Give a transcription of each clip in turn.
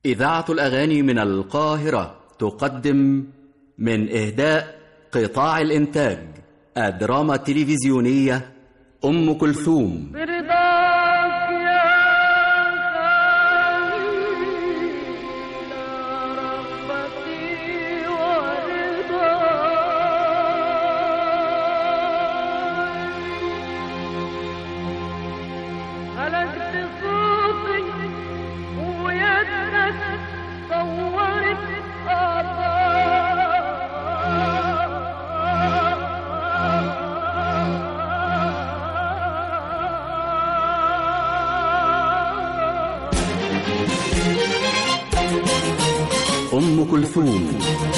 إذاعة الأغاني من القاهرة تقدم من إهداء قطاع الإنتاج الدراما التلفزيونية أم كلثوم برضاك يا خليل رغبتي ورضاي هلكت صوتي ويدك صورت أم كلثوم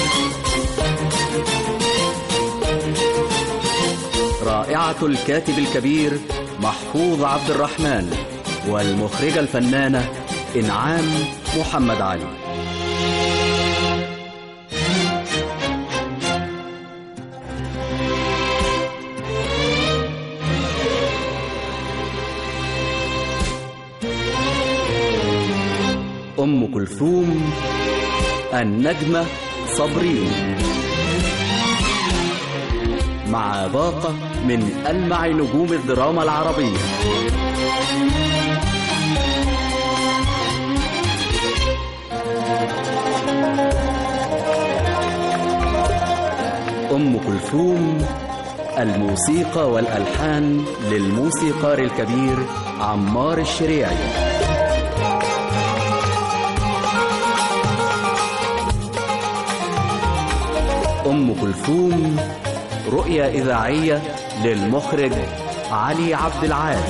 رائعة الكاتب الكبير محفوظ عبد الرحمن والمخرجة الفنانة إنعام محمد علي أم كلثوم النجمة صبرين مع باقة من ألمع نجوم الدراما العربية أم كلثوم الموسيقى والألحان للموسيقار الكبير عمار الشريعي أم كلثوم رؤية إذاعية للمخرج علي عبد العال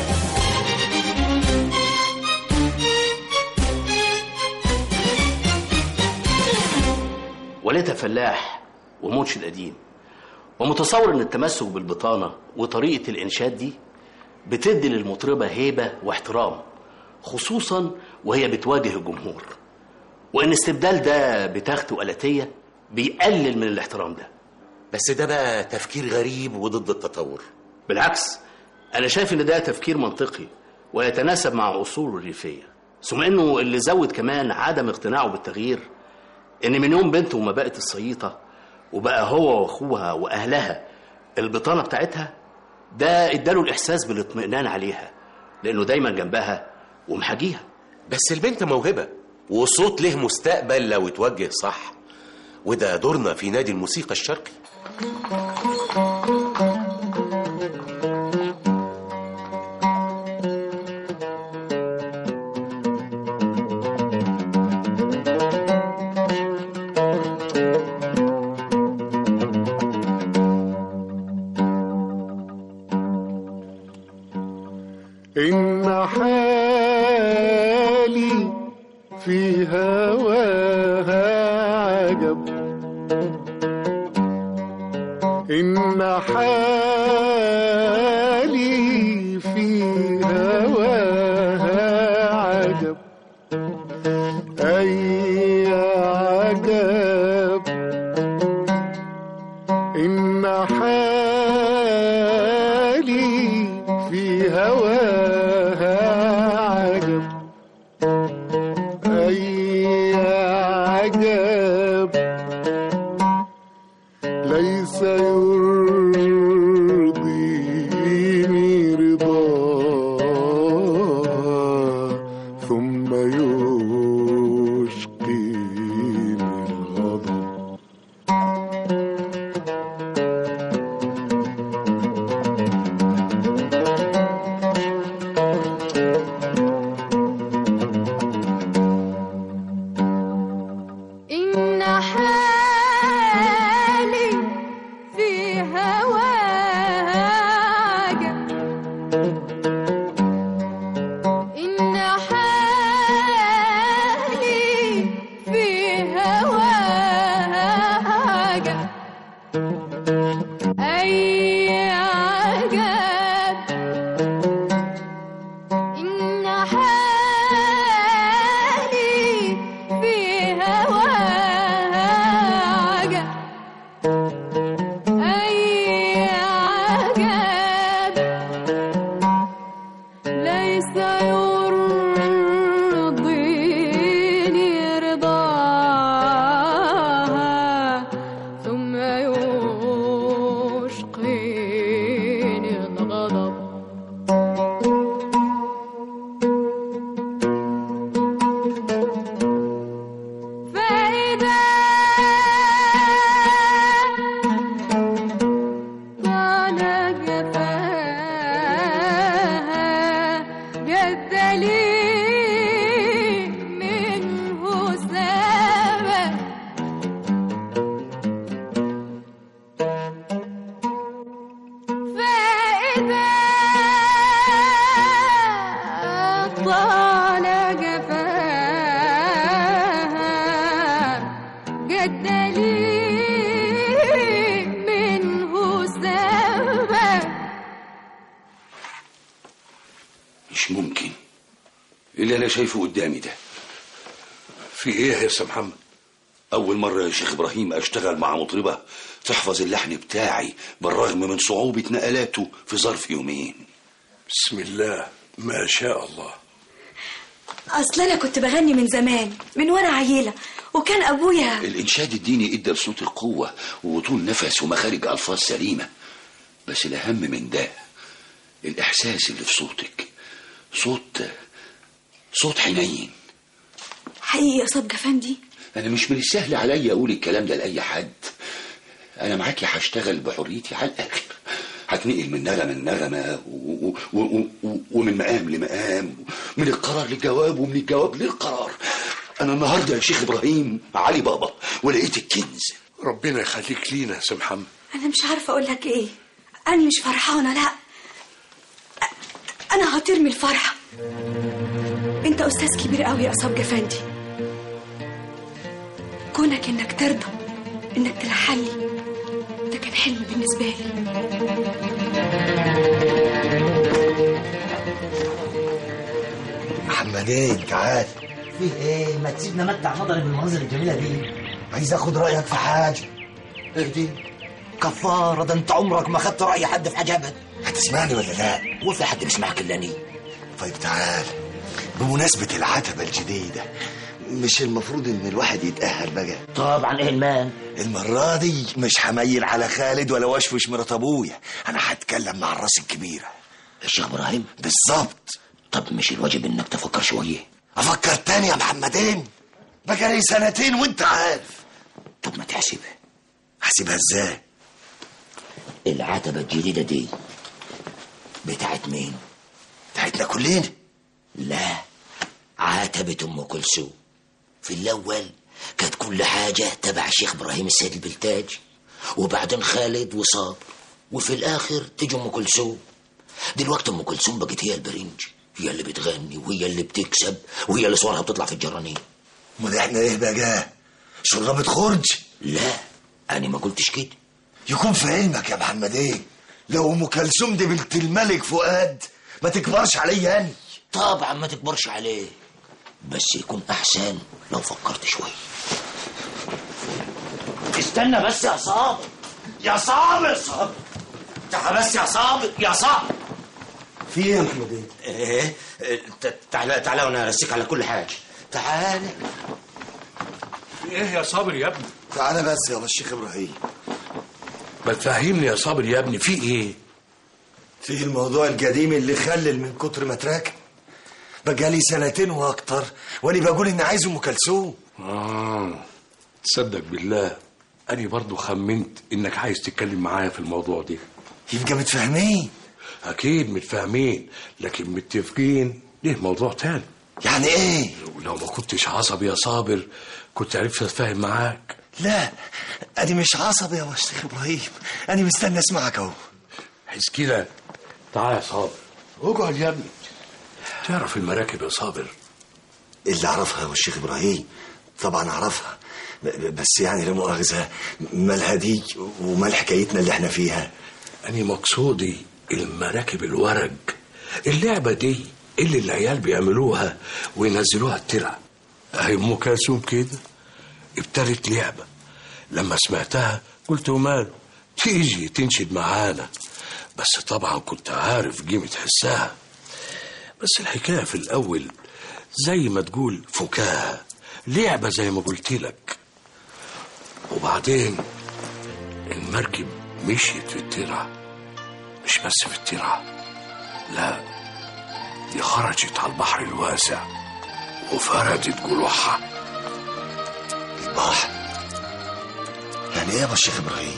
والدها فلاح ومنشد قديم ومتصور ان التمسك بالبطانه وطريقه الانشاد دي بتدي للمطربه هيبه واحترام خصوصا وهي بتواجه الجمهور وان استبدال ده بتخت وآلاتية بيقلل من الاحترام ده بس ده بقى تفكير غريب وضد التطور بالعكس انا شايف ان ده تفكير منطقي ويتناسب مع اصوله الريفيه ثم انه اللي زود كمان عدم اقتناعه بالتغيير ان من يوم بنته ما بقت الصييطه وبقى هو واخوها واهلها البطانه بتاعتها ده اداله الاحساس بالاطمئنان عليها لانه دايما جنبها ومحاجيها بس البنت موهبة وصوت له مستقبل لو اتوجه صح وده دورنا في نادي الموسيقى الشرقي إن حالي في هواها عجب إن حالي في هواها عجب أي عجب إن حالي في هواها عجب أي عجب ليس يرضيني رضاه ثم يشقيني الغضب إن الدليل منه سبب مش ممكن اللي انا شايفه قدامي ده في ايه يا استاذ محمد اول مره يا شيخ ابراهيم اشتغل مع مطربه تحفظ اللحن بتاعي بالرغم من صعوبه نقلاته في ظرف يومين بسم الله ما شاء الله اصل انا كنت بغني من زمان من وانا عيله وكان ابويا الانشاد الديني ادى لصوت القوه وطول نفس ومخارج الفاظ سليمه بس الاهم من ده الاحساس اللي في صوتك صوت صوت حنين حقيقي يا صبج افندي انا مش من السهل عليا اقول الكلام ده لاي حد انا معاكي هشتغل بحريتي على الاخر هتنقل من نغمه لنغمه و- و- و- و- ومن مقام لمقام من القرار للجواب ومن الجواب للقرار انا النهارده يا شيخ ابراهيم علي بابا ولقيت الكنز ربنا يخليك لينا يا استاذ محمد انا مش عارفه اقول لك ايه انا مش فرحانه لا أ- انا هطير من الفرحه انت استاذ كبير قوي يا صبج افندي كونك انك ترضى انك تلحلي ده كان حلم بالنسبه لي محمدين تعال فيه ايه ما تسيبنا متع نظري بالمناظر الجميله دي عايز اخد رايك في حاجه اهدي كفاره ده انت عمرك ما خدت راي حد في حاجه ابدا هتسمعني ولا لا وفي حد بيسمعك الا اني طيب تعال بمناسبة العتبة الجديدة مش المفروض ان الواحد يتأهل بقى طبعا ايه المان المرة دي مش هميل على خالد ولا وشوش مرات ابويا انا هتكلم مع الراس الكبيرة الشيخ ابراهيم بالظبط طب مش الواجب انك تفكر شويه افكر تاني يا محمدين بقى لي سنتين وانت عارف طب ما تحسبها احسبها ازاي العتبه الجديده دي بتاعت مين بتاعتنا كلنا لا عتبة أم كلثوم في الأول كانت كل حاجة تبع الشيخ إبراهيم السيد البلتاجي وبعدين خالد وصابر وفي الآخر تيجي أم كلثوم دلوقتي أم كلثوم بقت هي البرنج هي اللي بتغني وهي اللي بتكسب وهي اللي صورها بتطلع في الجرانين امال احنا ايه بقى شربة خرج لا أنا ما قلتش كده يكون في علمك يا محمدين لو ام كلثوم دي بنت الملك فؤاد ما تكبرش عليا انا طبعا ما تكبرش عليه بس يكون أحسن لو فكرت شوية استنى بس يا صابر يا صابر صابر تعال بس يا صابر يا صابر في ايه يا محمدين ايه ت- تعالى تعالى وانا ارسيك على كل حاجه تعالى ايه يا صابر يا ابني تعالى بس يا الشيخ ابراهيم ما تفهمني يا صابر يا ابني في ايه في الموضوع القديم اللي خلل من كتر ما تراكم بقالي سنتين واكتر وانا بقول اني عايز ام كلثوم اه تصدق بالله انا برضو خمنت انك عايز تتكلم معايا في الموضوع ده يبقى متفاهمين اكيد متفاهمين لكن متفقين ليه موضوع تاني يعني ايه ولو ما كنتش عصبي يا صابر كنت عرفت اتفاهم معاك لا انا مش عصبي يا الشيخ ابراهيم انا مستني اسمعك اهو حس كده تعال يا صابر اقعد يا ابني تعرف المراكب يا صابر اللي اعرفها يا الشيخ ابراهيم طبعا اعرفها ب- ب- بس يعني لا مؤاخذه مالها دي ومال حكايتنا اللي احنا فيها أنا مقصودي المراكب الورق اللعبة دي اللي العيال بيعملوها وينزلوها الترع أهي أم كلثوم كده ابتدت لعبة لما سمعتها قلت وماله تيجي تنشد معانا بس طبعا كنت عارف قيمة حسها بس الحكاية في الأول زي ما تقول فكاهة لعبة زي ما قلت لك وبعدين المركب مشيت في الترعة مش بس في الترعة لا دي خرجت على البحر الواسع وفردت جروحها البحر يعني ايه يا الشيخ ابراهيم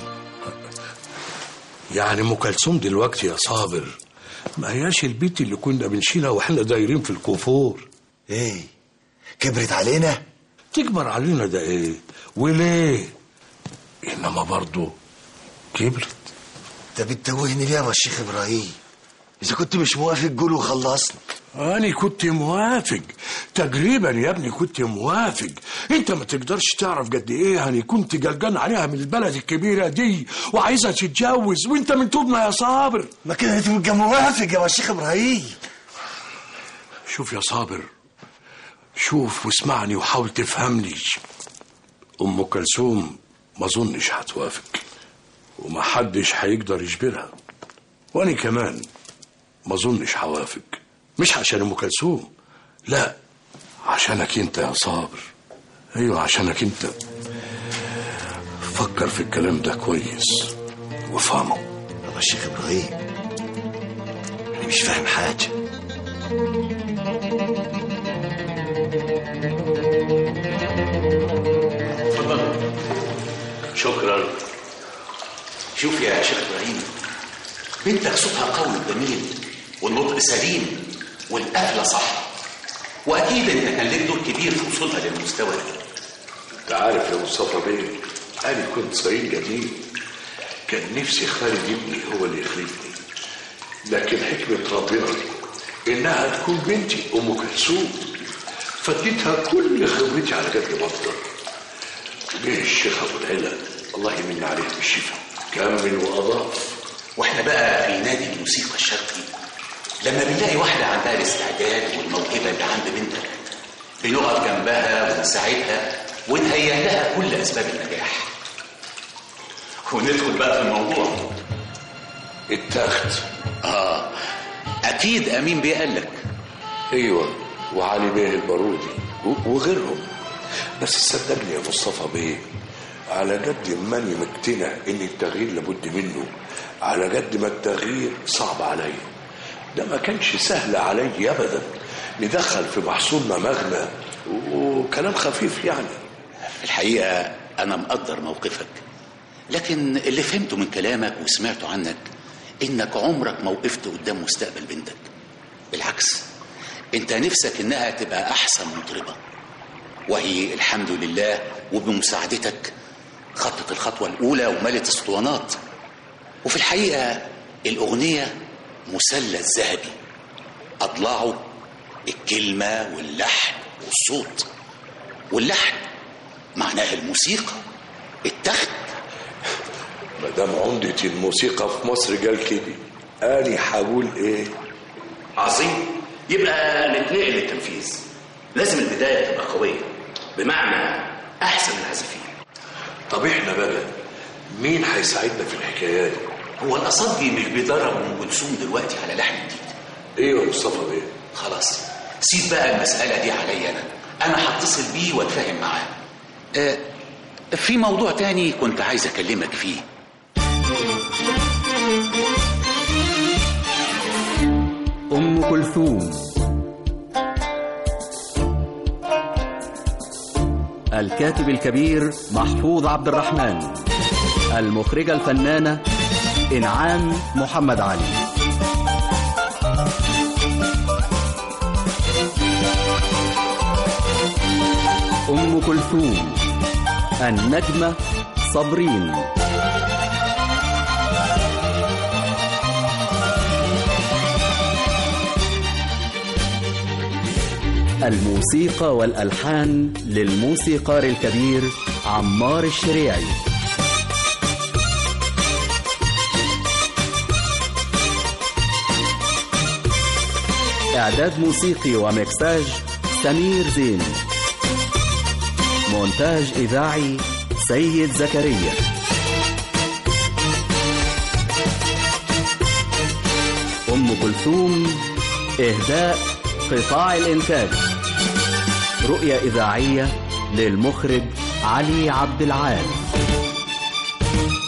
يعني ام كلثوم دلوقتي يا صابر ما هياش البيت اللي كنا بنشيلها واحنا دايرين في الكفور ايه كبرت علينا تكبر علينا ده ايه وليه انما برضه كبرت ده بتتوهني ليه يا الشيخ ابراهيم اذا كنت مش موافق قول وخلصنا أنا كنت موافق تقريبا يا ابني كنت موافق انت ما تقدرش تعرف قد ايه انا كنت قلقان عليها من البلد الكبيرة دي وعايزها تتجوز وانت من توبنا يا صابر ما كده تبقى موافق يا شيخ ابراهيم شوف يا صابر شوف واسمعني وحاول تفهمني ام كلثوم ما اظنش هتوافق وما حدش هيقدر يجبرها وانا كمان ما اظنش هوافق مش عشان ام كلثوم لا عشانك انت يا صابر ايوه عشانك انت فكر في الكلام ده كويس وافهمه يا شيخ ابراهيم انا مش فاهم حاجه اتفضل شكرا شوف يا شيخ ابراهيم بنتك صوتها قوي وجميل والنطق سليم والقفله صح واكيد انت كان لك دور كبير في وصولها للمستوى ده انت عارف يا مصطفى بيه انا كنت صعيد قديم كان نفسي خالد ابني هو اللي يخلفني لكن حكمة ربنا انها تكون بنتي ام كلثوم فاديتها كل خبرتي على قد ما اقدر بيه الشيخ ابو العلا الله يمن عليه بالشفاء كمل واضاف واحنا بقى في نادي الموسيقى الشرقي لما بنلاقي واحده عندها الاستعداد والموهبه اللي عند بنتك بنقف جنبها ونساعدها ونهيئ لها كل اسباب النجاح وندخل بقى في الموضوع التخت اه اكيد امين بيه قال لك ايوه وعلي بيه البارودي و- وغيرهم بس صدقني يا مصطفى بيه على قد ما اني مقتنع ان التغيير لابد منه على قد ما التغيير صعب عليا ده ما كانش سهل علي ابدا ندخل في محصولنا مغنى و- وكلام خفيف يعني في الحقيقه انا مقدر موقفك لكن اللي فهمته من كلامك وسمعته عنك انك عمرك ما وقفت قدام مستقبل بنتك بالعكس انت نفسك انها تبقى احسن مطربه وهي الحمد لله وبمساعدتك خطت الخطوه الاولى وملت اسطوانات وفي الحقيقه الاغنيه مثلث ذهبي اضلاعه الكلمه واللحن والصوت واللحن معناه الموسيقى التخت ما دام عمدة الموسيقى في مصر قال كده اني هقول ايه عظيم يبقى نتنقل للتنفيذ لازم البدايه تبقى قويه بمعنى احسن العازفين طب احنا بقى مين هيساعدنا في الحكايه دي هو الأصدي مش بيدرب ام كلثوم دلوقتي على لحن جديد ايوه يا مصطفى بيه خلاص سيب بقى المسألة دي عليا أنا أنا هتصل بيه وأتفاهم معاه آه في موضوع تاني كنت عايز أكلمك فيه أم كلثوم الكاتب الكبير محفوظ عبد الرحمن المخرجة الفنانة إنعام محمد علي أم كلثوم النجمة صابرين الموسيقى والألحان للموسيقار الكبير عمار الشريعي إعداد موسيقي ومكساج سمير زين مونتاج إذاعي سيد زكريا أم كلثوم إهداء قطاع الإنتاج رؤية إذاعية للمخرج علي عبد العال